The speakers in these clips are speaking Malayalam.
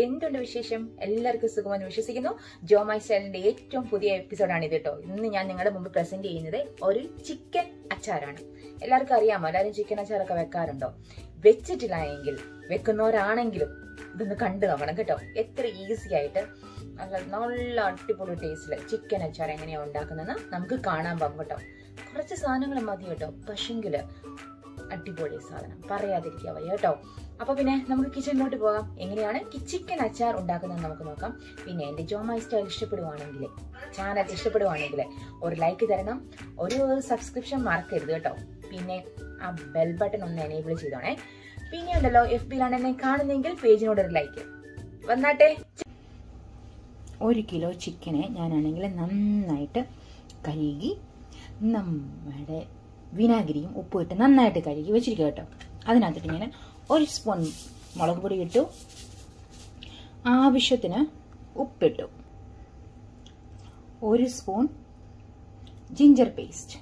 എന്തുണ്ട് വിശേഷം എല്ലാവർക്കും സുഖമെന്ന് വിശ്വസിക്കുന്നു ജോമൈ സ്റ്റൈലിന്റെ ഏറ്റവും പുതിയ എപ്പിസോഡാണ് ഇത് കേട്ടോ ഇന്ന് ഞാൻ നിങ്ങളുടെ മുമ്പ് പ്രസന്റ് ചെയ്യുന്നത് ഒരു ചിക്കൻ അച്ചാറാണ് എല്ലാവർക്കും അറിയാമോ എല്ലാവരും ചിക്കൻ അച്ചാറൊക്കെ വെക്കാറുണ്ടോ വെച്ചിട്ടില്ല എങ്കിൽ വെക്കുന്നവരാണെങ്കിലും ഇതൊന്ന് കണ്ടു നോക്കണം കേട്ടോ എത്ര ഈസി ആയിട്ട് നല്ല നല്ല അടിപൊളി ടേസ്റ്റില് ചിക്കൻ അച്ചാർ എങ്ങനെയാണ് ഉണ്ടാക്കുന്നതെന്ന് നമുക്ക് കാണാൻ പോകും കേട്ടോ കുറച്ച് സാധനങ്ങൾ മതി കേട്ടോ പക്ഷെങ്കില് അടിപൊളി സാധനം പറയാതിരിക്കുക വയ്യ കേട്ടോ അപ്പൊ പിന്നെ നമുക്ക് കിച്ചണിലോട്ട് പോകാം എങ്ങനെയാണ് ചിക്കൻ അച്ചാർ ഉണ്ടാക്കുന്നത് നമുക്ക് നോക്കാം പിന്നെ എന്റെ ജോമൈ സ്റ്റൈൽ ഇഷ്ടപ്പെടുവാണെങ്കിൽ ചാനൽ ഇഷ്ടപ്പെടുവാണെങ്കിൽ ഒരു ലൈക്ക് തരണം ഒരു സബ്സ്ക്രിപ്ഷൻ മറക്കരുത് കേട്ടോ പിന്നെ ആ ബെൽ ബട്ടൺ ഒന്ന് എനേബിൾ ചെയ്തോണേ പിന്നെ ഉണ്ടല്ലോ എഫ് ബിയിലാണ് എന്നെ കാണുന്നെങ്കിൽ പേജിനോട് ഒരു ലൈക്ക് വന്നാട്ടെ ഒരു കിലോ ചിക്കനെ ഞാനാണെങ്കിൽ നന്നായിട്ട് കഴുകി നമ്മുടെ വിനാഗിരിയും ഉപ്പും ഇട്ട് നന്നായിട്ട് കഴുകി വെച്ചിരിക്കുക കേട്ടോ അതിനകത്തിട്ട് ഞാൻ ഒരു സ്പൂൺ മുളക് പൊടി ഇട്ടു ആവശ്യത്തിന് ഉപ്പിട്ടു ഒരു സ്പൂൺ ജിഞ്ചർ പേസ്റ്റ്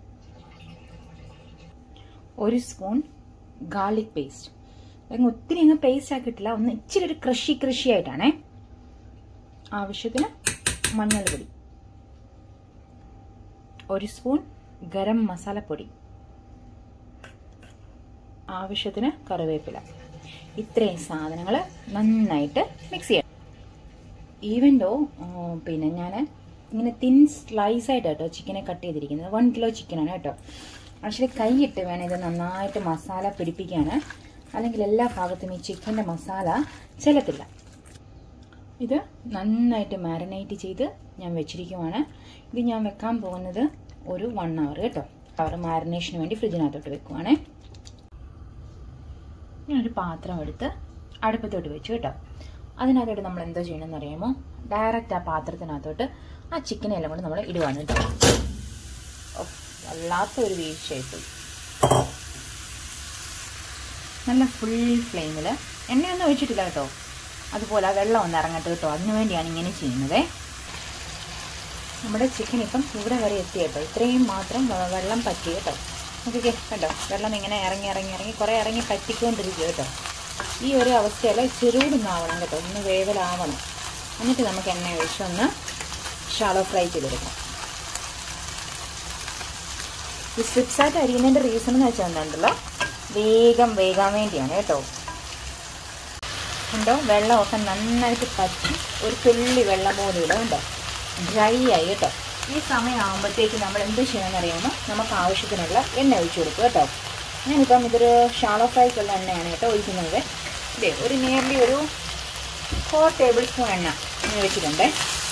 ഒരു സ്പൂൺ ഗാർലിക് പേസ്റ്റ് അങ്ങ് ഒത്തിരി അങ്ങ് പേസ്റ്റ് ആക്കിയിട്ടില്ല ഒന്ന് ഇച്ചിരി ഒരു കൃഷി കൃഷി ആയിട്ടാണേ ആവശ്യത്തിന് മഞ്ഞൾപ്പൊടി ഒരു സ്പൂൺ ഗരം മസാലപ്പൊടി ആവശ്യത്തിന് കറിവേപ്പില ഇത്രയും സാധനങ്ങൾ നന്നായിട്ട് മിക്സ് ചെയ്യാം ഈവൻ ദോ പിന്നെ ഞാൻ ഇങ്ങനെ തിൻ സ്ലൈസ് ആയിട്ട് കേട്ടോ ചിക്കനെ കട്ട് ചെയ്തിരിക്കുന്നത് വൺ കിലോ ചിക്കനാണ് കേട്ടോ ആക്ച്വലി കൈയിട്ട് വേണം ഇത് നന്നായിട്ട് മസാല പിടിപ്പിക്കാൻ അല്ലെങ്കിൽ എല്ലാ ഭാഗത്തും ഈ ചിക്കൻ്റെ മസാല ചെല്ലത്തില്ല ഇത് നന്നായിട്ട് മാരിനേറ്റ് ചെയ്ത് ഞാൻ വെച്ചിരിക്കുവാണ് ഇത് ഞാൻ വെക്കാൻ പോകുന്നത് ഒരു വൺ അവർ കേട്ടോ അവർ മാരിനേഷന് വേണ്ടി ഫ്രിഡ്ജിനകത്തോട്ട് വെക്കുവാണേ ഞാനൊരു പാത്രം എടുത്ത് അടുപ്പത്തോട്ട് വെച്ചു കേട്ടോ അതിനകത്തോട്ട് നമ്മൾ എന്തോ ചെയ്യണമെന്ന് അറിയാമോ ഡയറക്റ്റ് ആ പാത്രത്തിനകത്തോട്ട് ആ ചിക്കനെല്ലാം കൂടെ നമ്മൾ ഇടുവാണ് കേട്ടോ വല്ലാത്തൊരു വീഴ്ചയായിപ്പോയി നല്ല ഫുൾ ഫ്ലെയിമിൽ എണ്ണയൊന്നും ഒഴിച്ചിട്ടില്ല കേട്ടോ അതുപോലെ ആ വെള്ളം ഒന്ന് ഇറങ്ങട്ടെ കേട്ടോ അതിനു വേണ്ടിയാണ് ഇങ്ങനെ ചെയ്യുന്നത് നമ്മുടെ ചിക്കൻ ഇപ്പം ഇവിടെ വരെ എത്തി കേട്ടോ ഇത്രയും മാത്രം വെള്ളം പറ്റി കേട്ടോ നോക്കിക്കേ കണ്ടോ വെള്ളം ഇങ്ങനെ ഇറങ്ങി ഇറങ്ങി ഇറങ്ങി കുറേ ഇറങ്ങി പറ്റിക്കൊണ്ടിരിക്കുക കേട്ടോ ഈ ഒരു അവസ്ഥയല്ല ചെറുതൊന്നാവണം കേട്ടോ ഒന്ന് വേവലാവണം എന്നിട്ട് നമുക്ക് എണ്ണ ഒഴിച്ചൊന്ന് ഷാളോ ഫ്രൈ ചെയ്തെടുക്കാം ഈ സ്ട്രിപ്സായിട്ട് അരിയുന്നതിൻ്റെ റീസൺ എന്ന് വെച്ചാൽ എന്താണ്ടല്ലോ വേഗം വേകാൻ വേണ്ടിയാണ് കേട്ടോ ഉണ്ടോ വെള്ളമൊക്കെ നന്നായിട്ട് പറ്റി ഒരു തുള്ളി വെള്ളം പോലും ഇടാം ഉണ്ടോ ഡ്രൈ ആയി കേട്ടോ ഈ സമയമാകുമ്പോഴത്തേക്ക് നമ്മൾ എന്ത് ചെയ്യണമെന്ന് അറിയാമോ നമുക്ക് ആവശ്യത്തിനുള്ള എണ്ണ ഒഴിച്ചു കൊടുക്കും കേട്ടോ ഞാനിപ്പം ഇതൊരു ഷാളോ ഫ്രൈക്കുള്ള എണ്ണയാണ് കേട്ടോ ഒഴിക്കുന്നത് ഇതേ ഒരു നിയർലി ഒരു ഫോർ ടേബിൾ സ്പൂൺ എണ്ണ ഞാൻ വെച്ചിട്ടുണ്ട്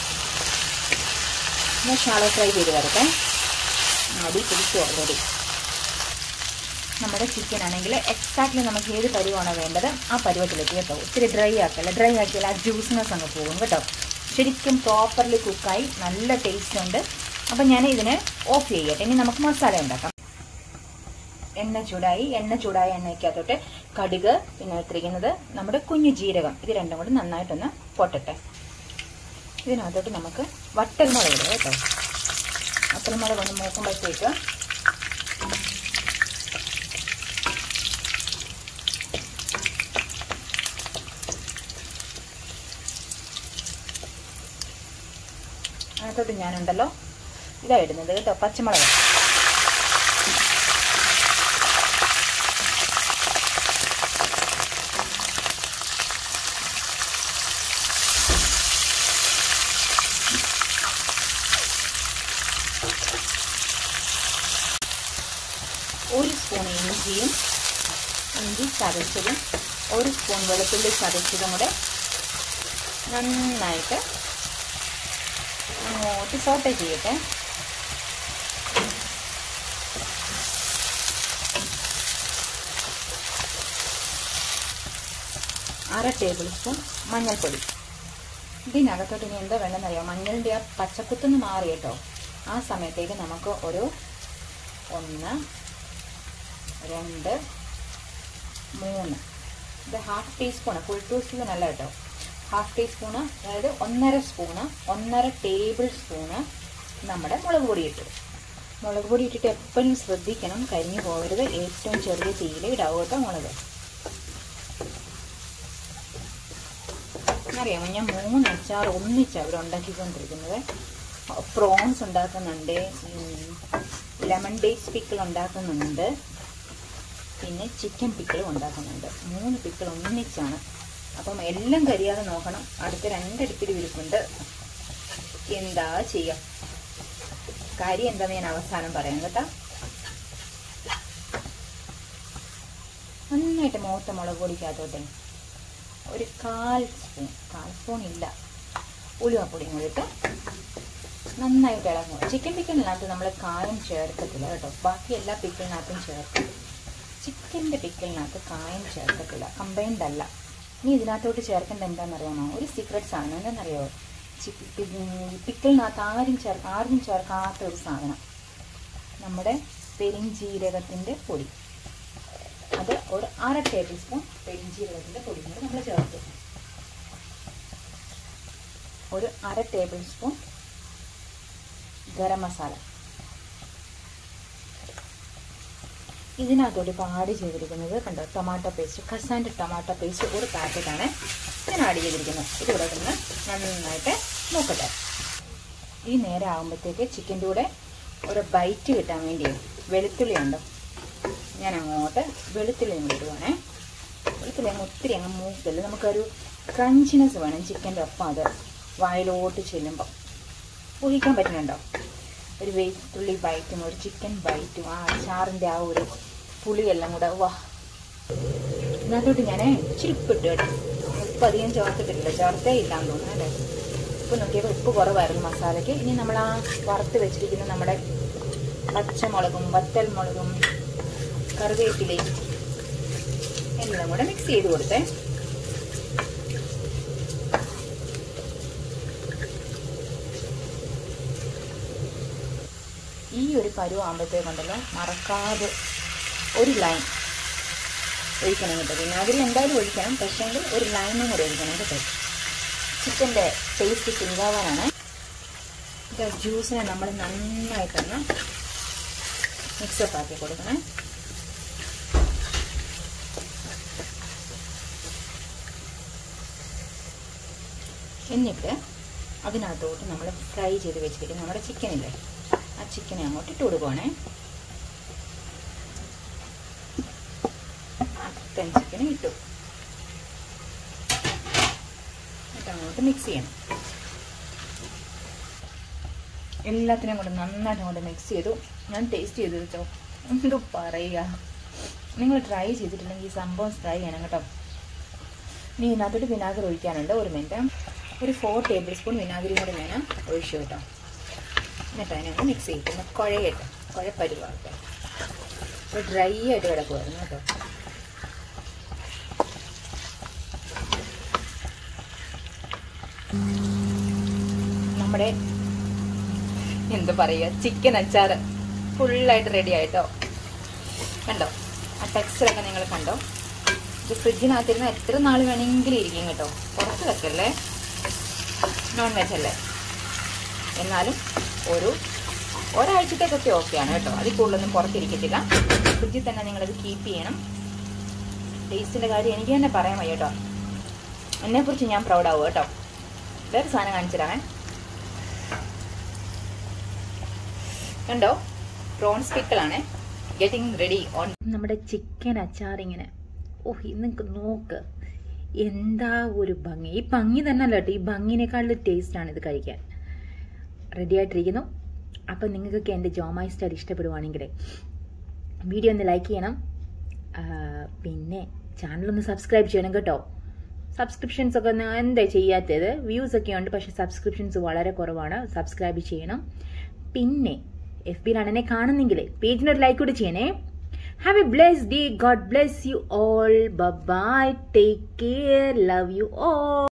ഞാൻ ഷാളോ ഫ്രൈ ചെയ്ത് വരട്ടെ അടി പിടിച്ചു ഓൾറെഡി നമ്മുടെ ചിക്കൻ ആണെങ്കിൽ എക്സാക്ട്ലി നമുക്ക് ഏത് പരുവാണോ വേണ്ടത് ആ പരുവത്തിലെത്തി കേട്ടോ ഒത്തിരി ഡ്രൈ ആക്കല്ല ഡ്രൈ ആക്കിയാൽ ആ ജ്യൂസിനെസ് അങ്ങ് പോകും കേട്ടോ ശരിക്കും പ്രോപ്പർലി കുക്കായി നല്ല ടേസ്റ്റ് ഉണ്ട് അപ്പം ഞാൻ ഇതിനെ ഓഫ് ചെയ്യട്ടെ ഇനി നമുക്ക് മസാല ഉണ്ടാക്കാം എണ്ണ ചൂടായി എണ്ണ ചൂടായ എണ്ണയ്ക്കകത്തോട്ട് കടുക് പിന്നെ എടുത്തിരിക്കുന്നത് നമ്മുടെ കുഞ്ഞു ജീരകം ഇത് രണ്ടും കൂടി നന്നായിട്ടൊന്ന് പൊട്ടട്ടെ ഇതിനകത്തോട്ട് നമുക്ക് വട്ടൽമുളക് ഇടുക കേട്ടോ വട്ടൽമുളക് ഒന്ന് മൂക്കുമ്പോഴത്തേക്ക് അതിനകത്തോട്ട് ഞാനുണ്ടല്ലോ ഇതാ ഇടുന്നത് കേട്ടോ പച്ചമുളക് ഒരു സ്പൂൺ ഇഞ്ചിയും ഇഞ്ചി ചതച്ചതും ഒരു സ്പൂൺ വെളുത്തുള്ളി ചതച്ചതും കൂടെ നന്നായിട്ട് അങ്ങോട്ട് സോട്ട് ചെയ്യട്ടെ അര ടേബിൾ സ്പൂൺ മഞ്ഞൾപ്പൊടി ഇതിനകത്തോട്ട് ഇനി എന്താ വേണമെന്നറിയാം മഞ്ഞളിൻ്റെ ആ പച്ചക്കുത്തുനിന്ന് മാറി കേട്ടോ ആ സമയത്തേക്ക് നമുക്ക് ഒരു ഒന്ന് രണ്ട് മൂന്ന് ഇത് ഹാഫ് ടീസ്പൂണ് ഫുൾ ടീസ്പൂണല്ല കേട്ടോ ഹാഫ് ടീസ്പൂണ് അതായത് ഒന്നര സ്പൂണ് ഒന്നര ടേബിൾ സ്പൂണ് നമ്മുടെ മുളക് പൊടി ഇട്ടു മുളക് പൊടി ഇട്ടിട്ട് എപ്പോഴും ശ്രദ്ധിക്കണം കരിഞ്ഞു പോകരുത് ഏറ്റവും ചെറിയ തീയിൽ ഇടാവും കേട്ടോ മുളക് അറിയാമോ ഞാൻ മൂന്ന് അച്ചാർ ഒന്നിച്ചാണ് ഇവിടെ ഉണ്ടാക്കിക്കൊണ്ടിരിക്കുന്നത് പ്രോൺസ് ഉണ്ടാക്കുന്നുണ്ട് ലെമൺ ഡേറ്റ്സ് പിക്കിൾ ഉണ്ടാക്കുന്നുണ്ട് പിന്നെ ചിക്കൻ പിക്കിളും ഉണ്ടാക്കുന്നുണ്ട് മൂന്ന് പിക്കിൾ ഒന്നിച്ചാണ് അപ്പം എല്ലാം കരിയാതെ നോക്കണം അടുത്ത രണ്ടടുപ്പിൽ വിരിപ്പുണ്ട് എന്താ ചെയ്യുക കാര്യം എന്താന്ന് ഞാൻ അവസാനം പറയാം കേട്ടോ നന്നായിട്ട് മൂത്ത മുളക് പൊടിക്കകത്തോട്ടെ ഒരു കാൽ സ്പൂൺ കാൽ സ്പൂൺ ഇല്ല ഉലുവപ്പൊടിയും കൂടി ഇട്ട് നന്നായിട്ട് ഇളകുക ചിക്കൻ പിക്കലിനകത്ത് നമ്മൾ കായം ചേർക്കത്തില്ല കേട്ടോ ബാക്കി എല്ലാ പിക്കലിനകത്തും ചേർക്കും ചിക്കൻ്റെ പിക്കലിനകത്ത് കായം ചേർക്കത്തില്ല കമ്പൈൻഡ് അല്ല ഇനി ഇതിനകത്തോട്ട് ചേർക്കേണ്ട എന്താണെന്നറിയാമോ ഒരു സീക്രട്ട് സാധനം എന്താണെന്നറിയാമോ പിക്കലിനകത്ത് ആരും ചേർ ആരും ചേർക്കാത്ത ഒരു സാധനം നമ്മുടെ പെരിഞ്ചീരകത്തിൻ്റെ പൊടി അത് ഒരു അര ടേബിൾ സ്പൂൺ പെരിഞ്ചീരകത്തിൻ്റെ പൊടി കൂടെ നമ്മൾ ചേർക്കും ഒരു അര ടേബിൾ സ്പൂൺ ഗരം മസാല ഇതിനകത്തോട്ട് ഇപ്പോൾ ആഡ് ചെയ്തിരിക്കുന്നത് കണ്ടോ ടൊമാറ്റോ പേസ്റ്റ് കസാൻ്റെ ടൊമാറ്റോ പേസ്റ്റ് ഒരു പാക്കറ്റാണ് ഞാൻ ആഡ് ചെയ്തിരിക്കുന്നത് ഇതിവിടെ നിന്ന് നന്നായിട്ട് നോക്കട്ടെ ഈ നേരം ആകുമ്പോഴത്തേക്ക് ചിക്കൻ്റെ കൂടെ ഒരു ബൈറ്റ് കിട്ടാൻ വേണ്ടി വെളുത്തുള്ളി ഉണ്ടോ ഞാൻ അങ്ങോട്ട് വെളുത്തുള്ളി കൂടി ഇടുവാണേ വെളുത്തുള്ളി അങ്ങ് ഒത്തിരി അങ്ങ് മൂക്കല്ല നമുക്കൊരു ക്രഞ്ചിനെസ് വേണം ചിക്കൻ്റെ ഒപ്പം അത് വായിലോട്ട് ചെല്ലുമ്പോൾ ഊഹിക്കാൻ പറ്റുന്നുണ്ടോ ഒരു വെളുത്തുള്ളി ബൈറ്റും ഒരു ചിക്കൻ ബൈറ്റും ആ അച്ചാറിൻ്റെ ആ ഒരു പുളിയെല്ലാം കൂടെ വാ ഇതിനകത്തോട്ട് ഞാൻ ഇച്ചിരി ഉപ്പിട്ട് കേട്ടോ ഉപ്പ് അധികം ചേർത്തിട്ടില്ല ചേർത്തേ ഇല്ലാന്ന് തോന്നുന്നു അല്ലേ ഉപ്പ് നോക്കിയപ്പോൾ ഉപ്പ് കുറവായിരുന്നു മസാലയ്ക്ക് ഇനി നമ്മൾ ആ വറുത്ത് വെച്ചിരിക്കുന്ന നമ്മുടെ പച്ചമുളകും വത്തൽ മുളകും കറിവേപ്പിലയും എല്ലാം കൂടെ മിക്സ് ചെയ്ത് കൊടുത്തേ ഈ ഒരു പരുവാകുമ്പോഴത്തേക്കുണ്ടല്ലോ മറക്കാതെ ഒരു ലൈൻ ഒഴിക്കണം കേട്ടോ വിനാഗിരി എന്തായാലും ഒഴിക്കണം പക്ഷേങ്കിൽ ഒരു ലൈനും കൂടെ ഒഴിക്കണം കേട്ടോ ചിക്കൻ്റെ ടേസ്റ്റ് സിങ്കാവാനാണ് ഇത് ജ്യൂസിനെ നമ്മൾ നന്നായിട്ടൊന്ന് മിക്സപ്പ് ആക്കി കൊടുക്കണേ എന്നിട്ട് അതിനകത്തോട്ട് നമ്മൾ ഫ്രൈ ചെയ്ത് വെച്ചിരിക്കുന്ന നമ്മുടെ ചിക്കനില്ലേ ആ ചിക്കനെ അങ്ങോട്ട് ഇട്ട് കൊടുക്കുവാണേ മൊത്തം ചിക്കനും ഇട്ടു എന്നിട്ട് അങ്ങോട്ട് മിക്സ് ചെയ്യണം എല്ലാത്തിനും കൂടെ നന്നായിട്ട് അങ്ങോട്ട് മിക്സ് ചെയ്തു ഞാൻ ടേസ്റ്റ് ചെയ്ത് വെച്ചോ എന്തോ പറയുക നിങ്ങൾ ട്രൈ ചെയ്തിട്ടില്ലെങ്കിൽ ഈ സംഭവം ട്രൈ ചെയ്യണം കേട്ടോ ഇനി ഇതിനകത്തോട്ട് വിനാഗിരി ഒഴിക്കാനുണ്ട് ഒരു മിനിറ്റ് ഒരു ഫോർ ടേബിൾ സ്പൂൺ വിനാഗിരി കൂടെ ഞാൻ ഒഴിച്ചു കേട്ടോ എന്നിട്ട് അതിനെ ഒന്ന് മിക്സ് ചെയ്തിട്ട് കുഴയട്ടെ കുഴപ്പരുവാകട്ടെ അപ്പോൾ ഡ്രൈ ആയിട്ട് കിടക്കുമായിരുന്നു കേട്ടോ നമ്മുടെ എന്താ പറയുക ചിക്കൻ അച്ചാർ ഫുള്ളായിട്ട് റെഡി ആയിട്ടോ കണ്ടോ ആ ടെക്സ്ചറൊക്കെ നിങ്ങൾ കണ്ടോ ഇത് ഫ്രിഡ്ജിനകത്തിരുന്ന് എത്ര നാൾ വേണമെങ്കിലും ഇരിക്കും കേട്ടോ പുറത്ത് വെക്കല്ലേ നോൺ വെജ് അല്ലേ എന്നാലും ഒരു ഒരാഴ്ചത്തേക്കൊക്കെ ഓക്കെയാണ് കേട്ടോ അതിൽ കൂടുതലൊന്നും പുറത്തിരിക്കത്തില്ല ഫ്രിഡ്ജിൽ തന്നെ നിങ്ങളത് കീപ്പ് ചെയ്യണം ടേസ്റ്റിൻ്റെ കാര്യം എനിക്ക് തന്നെ പറയാൻ വയ്യ കേട്ടോ എന്നെക്കുറിച്ച് ഞാൻ പ്രൗഡാവും കേട്ടോ വേറെ സാധനം കാണിച്ചു തരാമേ കണ്ടോ പ്രോൺസ് പിക്കിളാണ് ഗെറ്റിംഗ് റെഡി ഓൺ നമ്മുടെ ചിക്കൻ അച്ചാർ ഇങ്ങനെ ഓഹ് നിങ്ങൾക്ക് നോക്ക് എന്താ ഒരു ഭംഗി ഈ ഭംഗി തന്നെ അല്ല കേട്ടോ ഈ ഭംഗിനേക്കാളും ടേസ്റ്റാണ് ഇത് കഴിക്കാൻ റെഡി ആയിട്ടിരിക്കുന്നു അപ്പം നിങ്ങൾക്കൊക്കെ എൻ്റെ ജോമായി സ്റ്റൈൽ ഇഷ്ടപ്പെടുവാണെങ്കിൽ വീഡിയോ ഒന്ന് ലൈക്ക് ചെയ്യണം പിന്നെ ചാനലൊന്ന് സബ്സ്ക്രൈബ് ചെയ്യണം കേട്ടോ സബ്സ്ക്രിപ്ഷൻസ് ഒക്കെ ഒന്ന് എന്താ ചെയ്യാത്തത് വ്യൂസ് ഒക്കെ ഉണ്ട് പക്ഷെ സബ്സ്ക്രിപ്ഷൻസ് വളരെ കുറവാണ് സബ്സ്ക്രൈബ് ചെയ്യണം പിന്നെ എഫ് ബിയിലാണ് എന്നെ കാണുന്നെങ്കിൽ പേജിനൊരു ലൈക്ക് കൂടി ചെയ്യണേ have a bless day God bless you all bye take care love you all